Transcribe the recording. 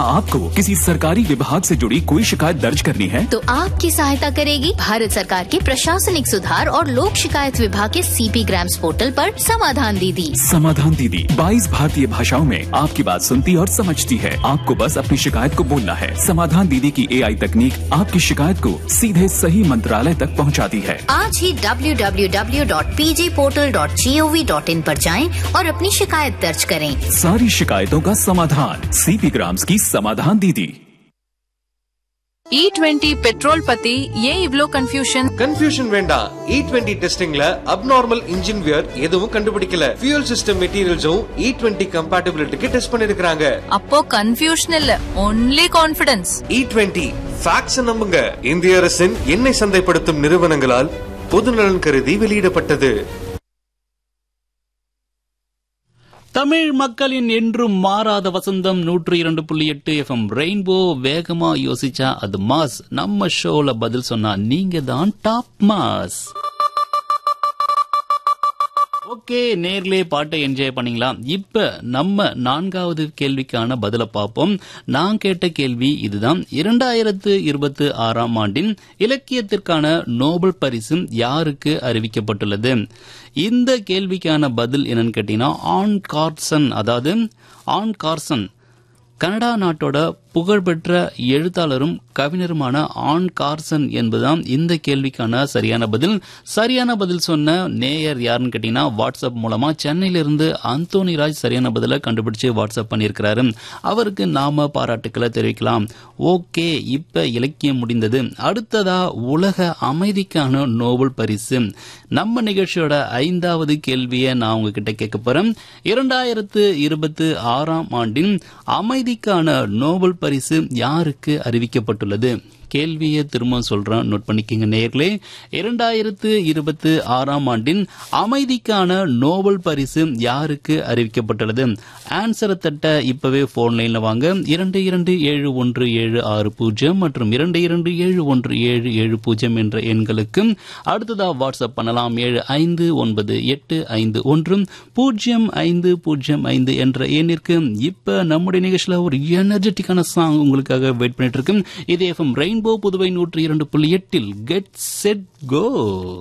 आपको किसी सरकारी विभाग से जुड़ी कोई शिकायत दर्ज करनी है तो आपकी सहायता करेगी भारत सरकार के प्रशासनिक सुधार और लोक शिकायत विभाग के सीपी ग्राम्स पोर्टल पर समाधान दीदी समाधान दीदी 22 भारतीय भाषाओं में आपकी बात सुनती और समझती है आपको बस अपनी शिकायत को बोलना है समाधान दीदी की एआई तकनीक आपकी शिकायत को सीधे सही मंत्रालय तक पहुंचाती है आज ही www.pjportal.gov.in पर जाएं और अपनी शिकायत दर्ज करें सारी शिकायतों का समाधान सीपी ग्राम्स की समाधान दीदी இ டுவெண்ட்டி பெட்ரோல் பத்தி ஏன் இவ்ளோ கன்ஃபியூஷன் கன்ஃபியூஷன் வேண்டாம் இ டுவெண்ட்டி டெஸ்டிங்ல அப்நார்மல் இன்ஜின் வியர் எதுவும் கண்டுபிடிக்கல ஃபியூல் சிஸ்டம் மெட்டீரியல்ஸும் இ டுவெண்ட்டி கம்பேட்டபிலிட்டிக்கு டெஸ்ட் பண்ணிருக்காங்க அப்போ கன்ஃபியூஷன் இல்ல only confidence E twenty facts நம்புங்க இந்திய அரசின் எண்ணெய் சந்தைப்படுத்தும் நிறுவனங்களால் பொதுநலன் கருதி வெளியிடப்பட்டது தமிழ் மக்களின் என்றும் மாறாத வசந்தம் நூற்று இரண்டு புள்ளி எட்டு எஃப்எம் ரெயின்போ வேகமா யோசிச்சா அது மாஸ் நம்ம ஷோல பதில் சொன்னா நீங்க தான் டாப் மாஸ் ஓகே நேர்லே பாட்டை என்ஜாய் பண்ணீங்களா இப்ப நம்ம நான்காவது கேள்விக்கான பதில பார்ப்போம் நான் கேட்ட கேள்வி இதுதான் இரண்டாயிரத்து இருபத்தி ஆறாம் ஆண்டின் இலக்கியத்திற்கான நோபல் பரிசு யாருக்கு அறிவிக்கப்பட்டுள்ளது இந்த கேள்விக்கான பதில் என்னன்னு கேட்டீங்கன்னா ஆன் கார்சன் அதாவது ஆன் கார்சன் கனடா நாட்டோட புகழ்பெற்ற எழுத்தாளரும் கவிஞருமான ஆன் கார்சன் என்பதுதான் இந்த கேள்விக்கான சரியான பதில் சரியான பதில் சொன்ன நேயர் யாருன்னு கேட்டீங்கன்னா வாட்ஸ்அப் மூலமா சென்னையிலிருந்து அந்தோனி ராஜ் சரியான பதிலை கண்டுபிடிச்சு வாட்ஸ்அப் பண்ணியிருக்கிறாரு அவருக்கு நாம பாராட்டுக்களை தெரிவிக்கலாம் ஓகே இப்ப இலக்கியம் முடிந்தது அடுத்ததா உலக அமைதிக்கான நோபல் பரிசு நம்ம நிகழ்ச்சியோட ஐந்தாவது கேள்வியை நான் உங்ககிட்ட கேட்க போறேன் இரண்டாயிரத்து இருபத்தி ஆறாம் ஆண்டின் அமைதிக்கான நோபல் பரிசு யாருக்கு அறிவிக்கப்பட்டுள்ளது கேள்வியை திரும்ப சொல்றேன் நோட் பண்ணிக்கங்க நேர்களே இரண்டாயிரத்து இருபத்தி ஆறாம் ஆண்டின் அமைதிக்கான நோபல் பரிசு யாருக்கு அறிவிக்கப்பட்டுள்ளது ஆன்சரை தட்ட இப்பவே போன் லைன்ல வாங்க இரண்டு இரண்டு ஏழு ஒன்று ஏழு ஆறு பூஜ்ஜியம் மற்றும் இரண்டு இரண்டு ஏழு ஒன்று ஏழு ஏழு பூஜ்ஜியம் என்ற எண்களுக்கு அடுத்ததா வாட்ஸ்அப் பண்ணலாம் ஏழு ஐந்து ஒன்பது எட்டு ஐந்து ஒன்று பூஜ்ஜியம் ஐந்து பூஜ்ஜியம் ஐந்து என்ற எண்ணிற்கு இப்ப நம்முடைய நிகழ்ச்சியில ஒரு எனர்ஜெட்டிக்கான சாங் உங்களுக்காக வெயிட் பண்ணிட்டு இருக்கு இது எஃப்எம் ரெயின்போ புதுவை நூற்றி இரண்டு புள்ளி எட்டில் கெட் செட் கோ